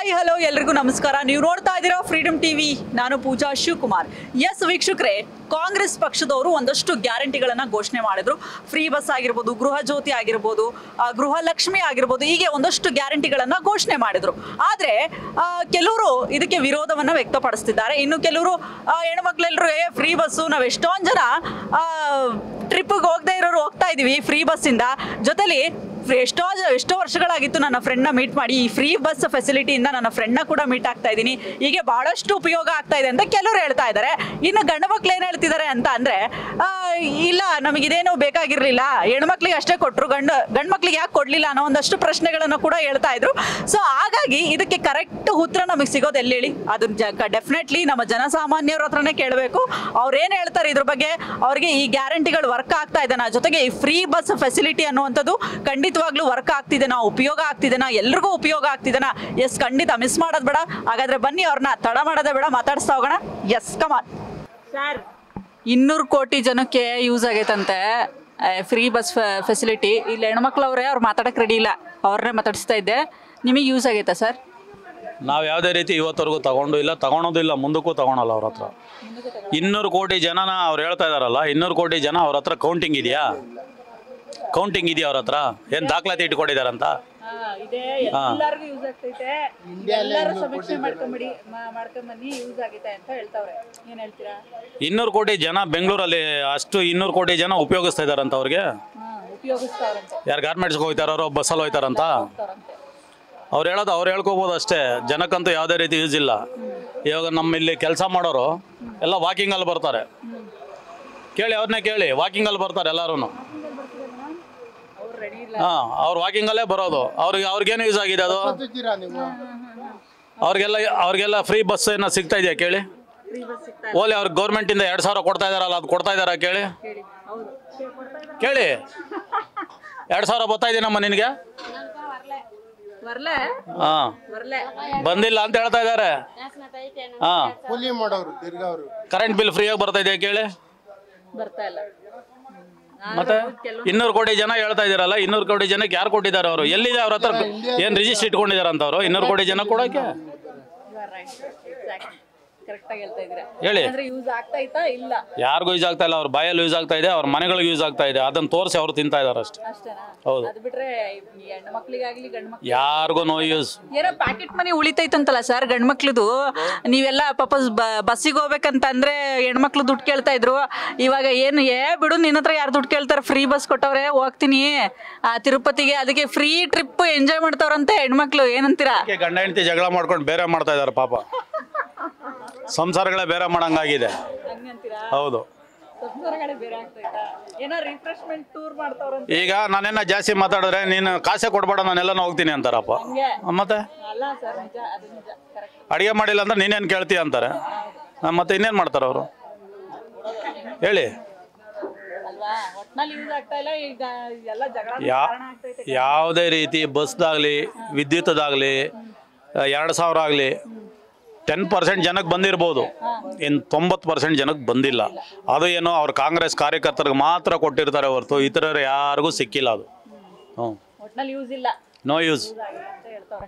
Hi hello ಎಲ್ರಿಗೂ ನಮಸ್ಕಾರ ನೀವು ನೋಡ್ತಾ ಇದ್ದೀರಾ ಫ್ರೀಡಮ್ ಟಿವಿ ನಾನು ಪೂಜಾ ಶಿವಕುಮಾರ್ ಎಸ್ ವೀಕ್ಷಕರೇ ಕಾಂಗ್ರೆಸ್ ಪಕ್ಷದವರು ಒಂದಷ್ಟು ಗ್ಯಾರಂಟಿಗಳನ್ನ ಘೋಷಣೆ ಮಾಡಿದ್ರು ಫ್ರೀ ಬಸ್ ಆಗಿರ್ಬೋದು ಗೃಹ ಜ್ಯೋತಿ ಆಗಿರ್ಬೋದು ಆ, ಗೃಹ ಲಕ್ಷ್ಮಿ ಆಗಿರ್ಬೋದು ಹೀಗೆ ಒಂದಷ್ಟು ಗ್ಯಾರಂಟಿಗಳನ್ನ ಘೋಷಣೆ ಮಾಡಿದ್ರು ಆದ್ರೆ ಆ, ಕೆಲವರು ಇದಕ್ಕೆ ವಿರೋಧವನ್ನ ವ್ಯಕ್ತಪಡಿಸ್ತಿದ್ದಾರೆ ಇನ್ನು ಕೆಲವರು ಹೆಣ್ಮಕ್ಳೆಲ್ಲರೂ ಏ ಫ್ರೀ ಬಸ್ಸು ನಾವು ಎಷ್ಟೊಂದು ಜನ ಟ್ರಿಪ್ಗೆ ಹೋಗದೆ ಇರೋರು ಹೋಗ್ತಾ ಇದೀವಿ ಫ್ರೀ ಬಸ್ಸಿಂದ ಜೊತೆಲಿ ಫ್ರೀ- ಎಷ್ಟೋ ಜ- ಎಷ್ಟೋ ವರ್ಷಗಳಾಗಿತ್ತು ನನ್ನ ಫ್ರೆಂಡ್ನ ಮೀಟ್ ಮಾಡಿ ಈ ಫ್ರೀ ಬಸ್ ಫೆಸಿಲಿಟಿಯಿಂದ ನನ್ನ ಫ್ರೆಂಡ್ನ ಕೂಡ ಮೀಟ್ ಆಗ್ತಾ ಇದ್ದೀನಿ ಹೀಗೆ ಬಹಳಷ್ಟು ಉಪಯೋಗ ಆಗ್ತಾ ಇದೆ ಅಂತ ಕೆಲವರು ಹೇಳ್ತಾ ಇದ್ದಾರೆ ಇನ್ನು ಗಂಡು ಮಕ್ಳು ಏನು ಹೇಳ್ತಿದ್ದಾರೆ ಅಂತ ಅಂದ್ರೆ ಆ, ಇಲ್ಲ ನಮಗಿದೇನು ಬೇಕಾಗಿರ್ಲಿಲ್ಲ ಹೆಣ್ಮಕ್ಳಿಗೆ ಅಷ್ಟೇ ಕೊಟ್ಟರು ಗಂಡು ಗಂಡು ಮಕ್ಳಿಗೆ ಯಾಕೆ ಕೊಡ್ಲಿಲ್ಲ ಅನ್ನೋ ಒಂದಷ್ಟು ಪ್ರಶ್ನೆಗಳನ್ನು ಕೂಡ ಹೇಳ್ತಾ ಇದ್ರು ಸೊ ಹಾಗಾಗಿ ಇದಕ್ಕೆ ಕರೆಕ್ಟ್ ಉತ್ತರ ನಮಗೆ ಸಿಗೋದು ಎಲ್ಲಿ ಹೇಳಿ ಅದು ಡೆಫಿನೆಟ್ಲಿ ನಮ್ಮ ಜನಸಾಮಾನ್ಯರ ಹತ್ರನೇ ಕೇಳಬೇಕು ಅವ್ರು ಏನು ಹೇಳ್ತಾರೆ ಇದ್ರ ಬಗ್ಗೆ ಅವ್ರಿಗೆ ಈ ಗ್ಯಾರಂಟಿಗಳು ವರ್ಕ್ ಆಗ್ತಾ ಇದೆನಾ ಜೊತೆಗೆ ಈ ಫ್ರೀ ಬಸ್ ಫೆಸಿಲಿಟಿ ಅನ್ನುವಂಥದ್ದು ಖಂಡಿತವಾಗ್ಲೂ ವರ್ಕ್ ಆಗ್ತಿದೆನಾ ಉಪಯೋಗ ಆಗ್ತಿದೆನಾ ಎಲ್ರಿಗೂ ಉಪಯೋಗ ಆಗ್ತಿದೆನಾ ಎಸ್ ಖಂಡಿತ ಮಿಸ್ ಮಾಡೋದು ಬೇಡ ಹಾಗಾದ್ರೆ ಬನ್ನಿ ಅವ್ರನ್ನ ತಡ ಮಾಡೋದೇ ಬೇಡ ಮಾತಾಡಿಸ್ತಾ ಹೋಗೋಣ ಎಸ್ ಕಮಾನ್ ಸರ್ ಇನ್ನೂರು ಕೋಟಿ ಜನಕ್ಕೆ ಯೂಸ್ ಆಗೈತಂತೆ ಫ್ರೀ ಬಸ್ ಫೆಸಿಲಿಟಿ ಇಲ್ಲಿ ಹೆಣ್ಮಕ್ಳವ್ರೆ ಅವ್ರು ಮಾತಾಡಕ್ಕೆ ರೆಡಿ ಇಲ್ಲ ಅವ್ರನ್ನೇ ಮಾತಾಡಿಸ್ತಾ ಇದ್ದೆ ನಿಮಗೆ ಯೂಸ್ ಆಗೈತಾ ಸರ್ ನಾವು ಯಾವುದೇ ರೀತಿ ಇವತ್ತವರೆಗೂ ತಗೊಂಡು ಇಲ್ಲ ತಗೊಳೋದು ಇಲ್ಲ ಮುಂದಕ್ಕೂ ತಗೊಳಲ್ಲ ಅವ್ರ ಹತ್ರ ಇನ್ನೂರು ಕೋಟಿ ಜನನ ಅವ್ರು ಹೇಳ್ತಾ ಇದಾರಲ್ಲ ಇನ್ನೂರು ಕೋಟಿ ಜನ ಅವ್ರ ಹತ್ರ ಕೌಂಟಿಂಗ್ ಇದೆಯಾ ಕೌಂಟಿಂಗ್ ಇದೆಯಾ ಅವ್ರ ಹತ್ರ ಏನು ದಾಖಲಾತಿ ಇಟ್ಕೊಂಡಿದಾರಂತ ಇದೆ ಹಾ. ಎಲ್ಲರಿಗೂ ಯೂಸ್ ಆಗ್ತೈತೆ ಎಲ್ಲರೂ ಸಮೀಕ್ಷೆ ಮಾಡ್ಕೊಂಬಿಡಿ ಮಾಡ್ಕೊಂಬನ್ನಿ ಯೂಸ್ ಆಗೈತೆ ಅಂತ ಹೇಳ್ತಾವ್ರೆ ಏನ್ ಹೇಳ್ತೀರಾ ಇನ್ನೂರು ಕೋಟಿ ಜನ ಬೆಂಗಳೂರಲ್ಲಿ ಅಷ್ಟು ಇನ್ನೂರು ಕೋಟಿ ಜನ ಉಪಯೋಗಿಸ್ತಾ ಇದಾರಂತ ಅವ್ರಿಗೆ ಹಾ ಉಪಯೋಗಿಸ್ತಾವ್ರಂತೆ ಯಾರು ಗಾರ್ಮೆಂಟ್ಸ್ಗೆ ಹೋಗ್ತಾರೋ ಬಸ್ಸಲ್ಲಿ ಹೋಗ್ತಾರಂತ ಹೋಗ್ತಾರಂತೆ. ಅವ್ರು ಹೇಳೋದು ಅವ್ರು ಹೇಳ್ಕೋಬೋದು ಅಷ್ಟೇ ಜನಕ್ಕಂತೂ ಯಾವುದೇ ರೀತಿ ಯೂಸ್ ಇಲ್ಲ ಇವಾಗ ನಮ್ಮ ಇಲ್ಲಿ ಕೆಲಸ ಮಾಡೋರು ಎಲ್ಲ ವಾಕಿಂಗಲ್ಲಿ ಬರ್ತಾರೆ ಕೇಳಿ ಅವ್ರನ್ನೇ ಕೇಳಿ ವಾಕಿಂಗಲ್ಲಿ ಬರ್ತಾರೆ ಎಲ್ಲರೂ ಅವ್ರು ರೆಡಿ ಇಲ್ಲ ಹಾಂ ಅವ್ರು ವಾಕಿಂಗಲ್ಲೇ ಬರೋದು ಅವ್ರಿಗೆ ಅವ್ರಿಗೇನು ಯೂಸ್ ಆಗಿದೆ ಅದು ಇದ್ದೀರಾ ನೀವು ಅವ್ರಿಗೆಲ್ಲ ಅವ್ರಿಗೆಲ್ಲ ಫ್ರೀ ಬಸ್ ಏನೋ ಸಿಗ್ತಾ ಇದೆಯಾ ಕೇಳಿ ಫ್ರೀ ಬಸ್ ಸಿಗ್ತಾ ಓಲಿ ಅವ್ರಿಗೆ ಗೌರ್ಮೆಂಟಿಂದ ಎರಡು ಸಾವಿರ ಕೊಡ್ತಾ ಇದಾರಲ್ಲ ಅದು ಕೊಡ್ತಾ ಇದಾರಾ ಕೇಳಿ ಹೇಳಿ ಹೌದು ಕೇಳಿ ಎರಡು ಸಾವಿರ ಬರ್ತಾ ಇದೆಯಮ್ಮ ನಿನಗೆ ಬರ್ಲೆ ಹಾಂ ಬರ್ಲೆ ಬಂದಿಲ್ಲ ಅಂತ ಹೇಳ್ತಾ ಇದ್ದಾರೆ ಹಾಂ ಕೂಲಿ ಮಾಡೋರು ತಿರ್ಗಾ ಅವರು ಕರೆಂಟ್ ಬಿಲ್ ಫ್ರೀಯಾಗಿ ಬರ್ತಾ ಇದೆಯಾ ಕೇಳಿ ಬರ್ತಾ ಇಲ್ಲ ಮತ್ತೆ ಇನ್ನೂರು ಕೋಟಿ ಜನ ಹೇಳ್ತಾ ಇದಾರಲ್ಲ ಇನ್ನೂರು ಕೋಟಿ ಜನಕ್ಕೆ ಯಾರು ಕೊಟ್ಟಿದ್ದಾರೆ ಅವರು ಎಲ್ಲಿದೆ ಅವ್ರ ಹತ್ರ ಏನು ರಿಜಿಸ್ಟರ್ ಇಟ್ಕೊಂಡಿದ್ದಾರೆ ಅಂತ ಅವರು ಇನ್ನೂರು ಕೋಟಿ ಜನ ಕೊಡೋಕೆ ಕರೆಕ್ಟ್ ಆಗಿ ಹೇಳ್ತಾ ಇದ್ದೀರಾ ಹೇಳಿ ಅಂದ್ರೆ ಯೂಸ್ ಆಗ್ತಾ ಇತ್ತಾ ಇಲ್ಲ ಯಾರಿಗೂ ಯೂಸ್ ಆಗ್ತಾ ಇಲ್ಲ ಅವ್ರ ಬಾಯಲ್ಲಿ ಯೂಸ್ ಆಗ್ತಾ ಇದೆ ಅವ್ರ ಮನೆಗಳಿಗೆ ಯೂಸ್ ಆಗ್ತಾ ಇದೆ ಅದನ್ನ ತೋರಿಸಿ ಅವ್ರು ತಿಂತಾ ಇದಾರೆ ಅಷ್ಟೇ ಅಷ್ಟೇನಾ ಹೌದು. ಅದು ಬಿಟ್ರೆ ಈ ಹೆಣ್ಣು ಮಕ್ಳಿಗಾಗ್ಲಿ ಗಂಡು ಮಕ್ಳು ಯಾರಿಗೂ ನೋ ಯೂಸ್ ಏನೋ ಪ್ಯಾಕೆಟ್ ಮನಿ ಉಳಿತೈತಂತಲ್ಲ ಸರ್ ಗಂಡ್ಮಕ್ಳದು ನೀವೆಲ್ಲ ಪಾಪ ಬಸ್ಸಿಗೆ ಹೋಗ್ಬೇಕಂತ ಅಂದ್ರೆ ಹೆಣ್ಮಕ್ಳು ದುಡ್ಡು ಕೇಳ್ತಾ ಇದ್ರು ಇವಾಗ ಏನು ಏ ಬಿಡು ನಿನ್ನ ಹತ್ರ ಯಾರು ದುಡ್ಡು ಕೇಳ್ತಾರೆ ಫ್ರೀ ಬಸ್ ಕೊಟ್ಟವ್ರೆ ಹೋಗ್ತೀನಿ ಆ, ತಿರುಪತಿಗೆ ಅದಕ್ಕೆ ಫ್ರೀ ಟ್ರಿಪ್ ಎಂಜಾಯ್ ಮಾಡ್ತಾವ್ರಂತೆ ಹೆಣ್ಮಕ್ಳು ಏನಂತೀರಾ ಅದಕ್ಕೆ ಗಂಡ ಹೆಂಡತಿ ಜಗಳ ಮಾಡ್ಕೊಂಡು ಬೇರೆ ಮಾಡ್ತಾ ಇದಾರೆ ಪಾಪ ಸಂಸಾರಗಳೇ ಬೇರೆ ಮಾಡಂಗಾಗಿದೆ ಹಂಗಂತೀರಾ ಹೌದು ಸಂಸಾರಗಳೇ ಬೇರೆ ಆಗ್ತೈತಾ ಏನೋ ರಿಫ್ರೆಶ್ಮೆಂಟ್ ಟೂರ್ ಮಾಡ್ತಾವ್ರಂತೆ ಈಗ ನಾನೇನ ಜಾಸ್ತಿ ಮಾತಾಡಿದ್ರೆ ನೀನು ಕಾಸೆ ಕೊಡ್ಬೇಡ ನಾನೆಲ್ಲನೂ ಹೋಗ್ತೀನಿ ಅಂತಾರಪ್ಪ ಹಂಗೆ ಮತ್ತೆ ಅಲ್ಲ ಸರ್ ನಿಜ ಅದು ನಿಜ ಕರೆಕ್ಟ್ ಅಡುಗೆ ಮಾಡಿಲ್ಲ ಅಂದ್ರೆ ನೀನೇನು ಕೇಳ್ತೀಯ ಅಂತಾರೆ ಆ, ಮತ್ತೆ ಇನ್ನೇನು ಮಾಡ್ತಾರೆ ಅವರು ಹೇಳಿ ಅಲ್ವಾ ಒಟ್ನಲ್ಲಿ ಯೂಸ್ ಆಗ್ತಾ ಇಲ್ಲ ಈಗ ಎಲ್ಲ ಜಗಳ ಯಾ ಕಾರಣ ಆಗ್ತೈತೆ ಯಾವುದೇ ರೀತಿ ಬಸ್ದಾಗಲಿ ವಿದ್ಯುತ್ದಾಗಲಿ ಎರಡು ಸಾವಿರ ಆಗಲಿ ಟೆನ್ ಪರ್ಸೆಂಟ್ ಜನಕ್ಕೆ ಬಂದಿರ್ಬೋದು ಇನ್ನು ತೊಂಬತ್ತು ಪರ್ಸೆಂಟ್ ಜನಕ್ಕೆ ಬಂದಿಲ್ಲ ಅದು ಏನೋ ಅವ್ರ ಕಾಂಗ್ರೆಸ್ ಕಾರ್ಯಕರ್ತರಿಗೆ ಮಾತ್ರ ಕೊಟ್ಟಿರ್ತಾರೆ ಹೊರತು ಇತರರು ಯಾರಿಗೂ ಸಿಕ್ಕಿಲ್ಲ ಅದು ಹ್ಞೂ ಒಟ್ನಲ್ಲಿ ಯೂಸ್ ಇಲ್ಲ ನೋ ಯೂಸ್ ಯೂಸ್ ಆಗಿದೆ ಅಂತ ಹೇಳ್ತಾವ್ರೆ